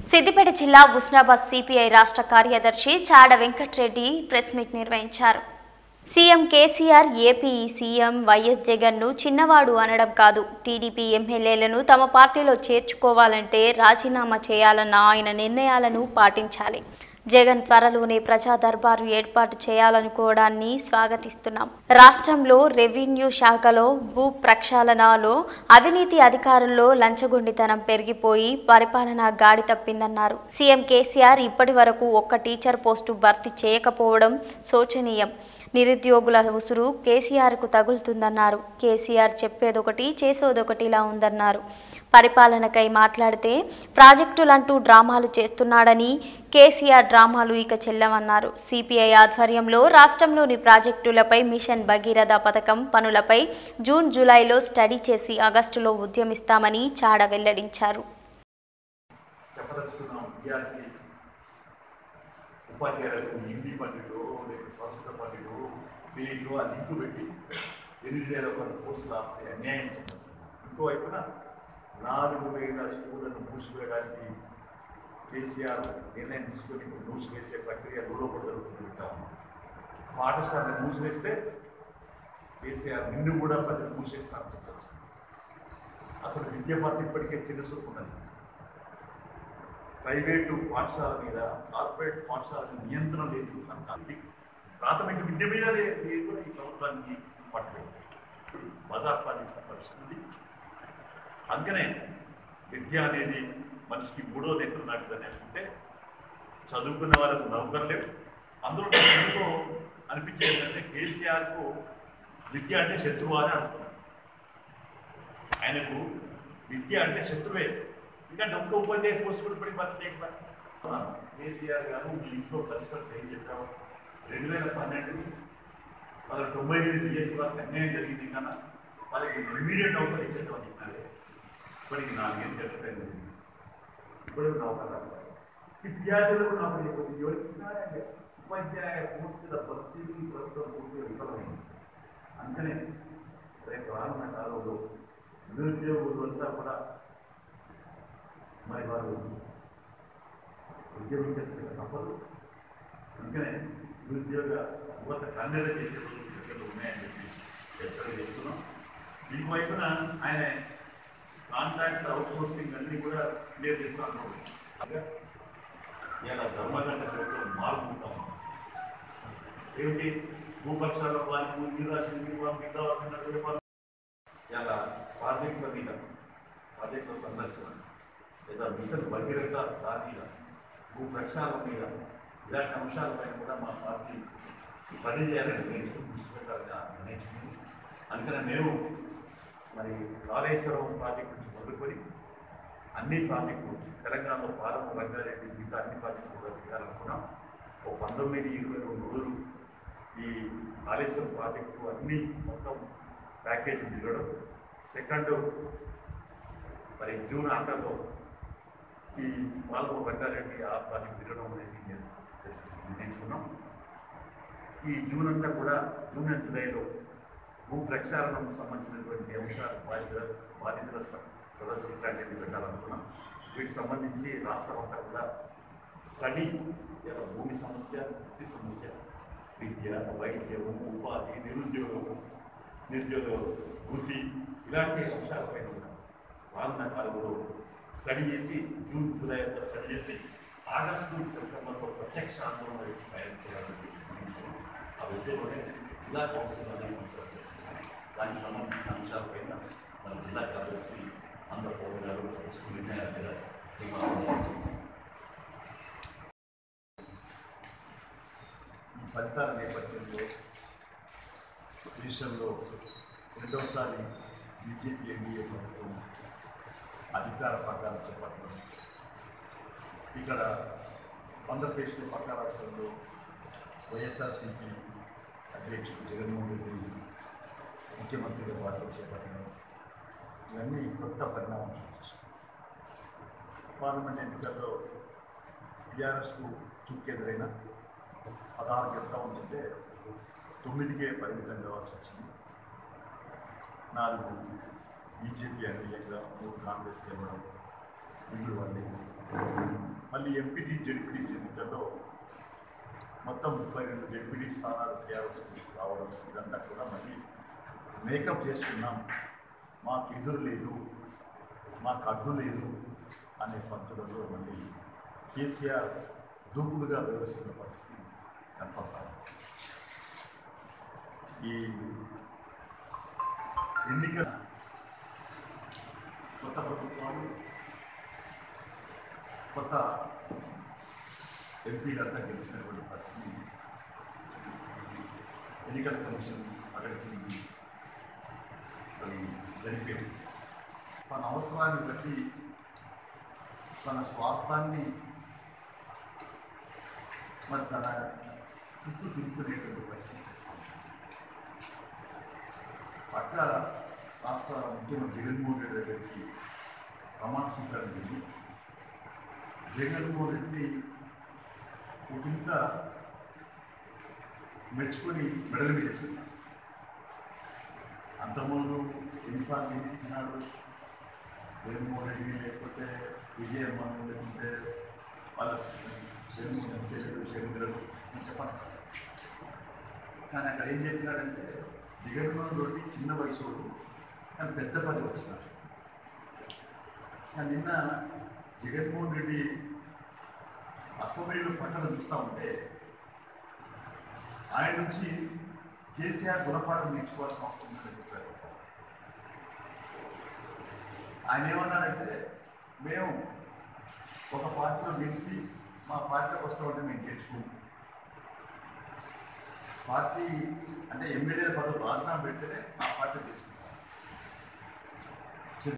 సిద్దిపేట జిల్లా ఉస్నాబాద్ సిపిఐ రాష్ట్ర కార్యదర్శి చాడ వెంకట్రెడ్డి ప్రెస్ మీట్ నిర్వహించారు CM KCR AP CM YS జగన్ను చిన్నవాడు అనడం కాదు టీడీపీ ఎమ్మెల్యేలను తమ పార్టీలో చేర్చుకోవాలంటే రాజీనామా చేయాలన్న ఆయన నిర్ణయాలను పాటించాలి జగన్ త్వరలోనే ప్రజా దర్బారు ఏర్పాటు చేయాలనుకోవడాన్ని స్వాగతిస్తున్నాం రాష్ట్రంలో రెవెన్యూ శాఖలో భూ ప్రక్షాళనలో అవినీతి అధికారుల్లో లంచగొండితనం పెరిగిపోయి పరిపాలన గాడి తప్పిందన్నారు సీఎం కేసీఆర్ ఇప్పటి వరకు ఒక్క టీచర్ పోస్టు భర్తీ చేయకపోవడం శోచనీయం నిరుద్యోగుల ఉసురు కేసీఆర్కు తగులుతుందన్నారు కేసీఆర్ చెప్పేదొకటి చేసేదొకటిలా ఉందన్నారు పరిపాలనకై మాట్లాడితే ప్రాజెక్టులంటూ డ్రామాలు చేస్తున్నాడని కేసీఆర్ డ్రామాలు ఇక చెల్లమన్నారు సిపిఐ ఆధ్వర్యంలో రాష్ట్రంలోని ప్రాజెక్టులపై మిషన్ భగీరథ పథకం పనులపై జూన్ జూలైలో స్టడీ చేసి ఆగస్టులో ఉద్యమిస్తామని చాడ వెల్లడించారు చెప్పదలుచుకున్నాం విద్యార్థి ఉపాధ్యాయులకు హిందీ పండితులు లేకపోతే సంస్కృత పండితులు వీళ్ళు ఆ లింకు పెట్టి ఎనిమిది వేల ఒక పోస్టులు ఆపితే అన్యాయం చెప్పదలుచుకున్నాం ఇంకో వైపున నాలుగు వేల స్కూళ్లను మూసివేయడానికి కేసీఆర్ నిర్ణయం తీసుకొని ఇప్పుడు మూసివేసే ప్రక్రియ లోపల జరుగుతుంది వింటాం పాఠశాలను మూసివేస్తే కేసీఆర్ నిన్ను కూడా ప్రజలు మూసేస్తారని చెప్పచ్చు అసలు విద్యా పార్టీ ఇప్పటికే చిన్నసూపున్నది ప్రైవేటు పాఠశాల మీద కార్పొరేట్ పాఠశాల మీద నియంత్రణ లేదు సంతానికి ప్రాథమిక విద్య మీద లే- లేదు ఈ ప్రభుత్వానికి పట్టు బజార్పాదించిన పరిస్థితి ఉంది అందుకనే విద్య అనేది మనిషికి మూడో నెట్టు నాటిదని అనుకుంటే చదువుకున్న వాళ్ళకు నౌకరు లేవు అందులో నాకు ఎందుకో అనిపించేది ఏంటంటే కేసీఆర్కు విద్య అంటే శత్రువు అని అనుకున్నాను ఆయనకు విద్య అంటే శత్రువే ఎందుకంటే ఒక్క ఉపాధ్యాయ పోస్ట్ కూడా పడి బతలేకపోతే కేసీఆర్ గారు మీ ఇంట్లో పరిస్థితి ఏం చెప్పావు రెండు వేల పన్నెండు పదహారు తొంభై ఎనిమిది బిఎస్సీ వాళ్ళకి అన్యాయం జరిగింది కన్నా వాళ్ళకి ఇమ్మీడియట్ నౌకర్ ఇచ్చేద్దామని చెప్పినారే ఇప్పటికి నాలుగేళ్ళు చెప్పలేదు ఇప్పుడు నౌకర్ విద్యార్థులకు నౌకరీ ఇవ్వదు. ఎవరికి ఇచ్చినారంటే ఉపాధ్యాయ పూర్తిగా భక్తిని ప్రభుత్వం పూర్తిగా విఫలమైంది అందుకనే రేపు రానున్న కాలంలో నిరుద్యోగులు అంతా కూడా మరి వారు ఉద్యోగించే తప్పదు అందుకనే నిరుద్యోగ యువత కన్నెర చేసే రోజులు ఉన్నాయని చెప్పి హెచ్చరిక చేస్తున్నాం దీని వైపున ఆయన కాంట్రాక్ట్ అవుట్ సోర్సింగ్ అన్ని కూడా క్లియర్ చేస్తా ఉన్నాడు ఇలా ధర్మగంట పేరుతో మార్పు ఉంటాం ఏమిటి భూపక్షాల వాళ్ళు నిరాశ మిగతా వాళ్ళు ఇలా ప్రాజెక్టుల మీద ప్రాజెక్టుల సందర్శన లేదా మిషన్ భగీరథ దాని మీద భూ ప్రక్షాళన మీద ఇలాంటి అంశాలపైన కూడా మా పార్టీ స్టడీ చేయాలని నిర్ణయించుకుని దృష్టి పెట్టాలని నిర్ణయించుకుంది అందుకని మేము మరి కాళేశ్వరం ప్రాజెక్టు నుంచి మొదలుకొని అన్ని ప్రాజెక్టులు తెలంగాణలో పాలన రంగారెడ్డి మిగతా అన్ని ప్రాజెక్టులు కూడా దిగాలనుకున్నాం ఓ పంతొమ్మిది ఇరవై రెండు రోజులు ఈ కాళేశ్వరం ప్రాజెక్టు అన్ని మొత్తం ప్యాకేజీ దిగడం సెకండ్ మరి జూన్ ఆఖరిలో ఈ పాలన రంగారెడ్డి ఆ ప్రాజెక్ట్ దిగడం అనేది నేను నిర్ణయించుకున్నాం ఈ జూన్ అంతా కూడా జూన్ అండ్ జూలైలో భూ ప్రక్షాళనకు సంబంధించినటువంటి అంశాలు బాధితుల బాధితుల స- ప్రదర్శన ఇట్లాంటివి పెట్టాలనుకున్నాం వీటికి సంబంధించి రాష్ట్రం అంతా కూడా స్టడీ ఇలా భూమి సమస్య వృత్తి సమస్య విద్య వైద్యము ఉపాధి నిరుద్యోగము నిరుద్యోగ వృత్తి ఇలాంటి అంశాలపైన కూడా రానున్న కాలంలో స్టడీ చేసి జూన్ జూలై అంతా స్టడీ చేసి ఆగస్టు సెప్టెంబర్లో ప్రత్యక్ష ఆందోళన వైపు ప్రయాణం చేయాలని తీసుకున్నాం ఆ విద్యలోనే జిల్లా కౌన్సిల్ అనే అంశాలు చర్చించాలి దానికి సంబంధించిన అంశాలపైన మన జిల్లా కార్యదర్శి అందరూ పౌరు గారు స్కూల్ నిర్ణయాల మీద తీర్మానం ఈ ఫలితాల నేపథ్యంలో దేశంలో రెండవసారి బీజేపీ ఎన్డీఏ ప్రభుత్వం అధికార పగ్గాలు చేపట్టడం ఇక్కడ ఆంధ్రప్రదేశ్లో పక్క రాష్ట్రంలో వైఎస్ఆర్సీపీ అధ్యక్షుడు జగన్మోహన్ రెడ్డి ముఖ్యమంత్రిగా బాధ్యత చేపట్టడం ఇవన్నీ కొత్త పరిణామం సూచిస్తుంది పార్లమెంట్ ఎన్నికల్లో టీఆర్ఎస్కు చుక్కెదురైన పదహారు గెలుస్తూ ఉంటుంటే తొమ్మిదికే పరిమితం కావాల్సి వచ్చింది నాలుగు బీజేపీ అనుయంగా మూడు కాంగ్రెస్ ఇవ్వడం మిగిలి వాళ్ళు మళ్ళీ ఎంపీటీ జడ్పీటీసీ ఎన్నికల్లో మొత్తం ముప్పై రెండు జడ్పీటీ స్థానాలు టీఆర్ఎస్ రావడం ఇదంతా కూడా మళ్ళీ మేకప్ చేసుకున్నాం మాకు ఎదురు లేదు మాకు అడ్డు లేదు అనే పంతులలో మళ్ళీ కేసీఆర్ దూకుడుగా వ్యవహరిస్తున్న పరిస్థితి కనపడతారు ఈ ఎన్నిక కొత్త ప్రభుత్వాలు కొత్త ఎంపీలంతా గెలిచినటువంటి పరిస్థితి ఎన్నికల కమిషన్ ప్రకటించింది అది జరిపేది తన అవసరాన్ని బట్టి తన స్వార్థాన్ని మరి తన చుట్టూ తిప్పుకునేటువంటి పరిస్థితి చేస్తాం పట్ల రాష్ట్ర ముఖ్యమంత్రి జగన్మోహన్ రెడ్డి దగ్గరికి ప్రమాణ స్వీకారం వెళ్ళి జగన్మోహన్ రెడ్డి ఒకంత మెచ్చుకొని మెడలు వేసుకున్నాడు అంతకుముందు ఎన్నిసార్లు ఎన్నిచ్చినాడు జగన్మోహన్ రెడ్డి లేకపోతే విజయమ్మను లేకుంటే వాళ్ళ జగన్మోహన్ రెడ్డి శరీరులు చెప్పండి కానీ అక్కడ ఏం చెప్పినాడంటే జగన్మోహన్ రెడ్డి చిన్న వయసు కానీ పెద్ద పది వచ్చినాడు కానీ నిన్న జగన్మోహన్ రెడ్డి అసెంబ్లీలో పక్కన చూస్తూ ఉంటే ఆయన నుంచి కేసీఆర్ గుణపాఠం నేర్చుకోవాల్సిన అవసరం ఉందని చెప్పారు ఆయన ఏమన్నాడంటే మేము ఒక పార్టీలో గెలిచి మా పార్టీలోకి వస్తామంటే మేము నేర్చుకుంటాం పార్టీ అంటే ఎమ్మెల్యేల పదవి రాజీనామా పెడితేనే ఆ పార్టీ తీసుకుంటాం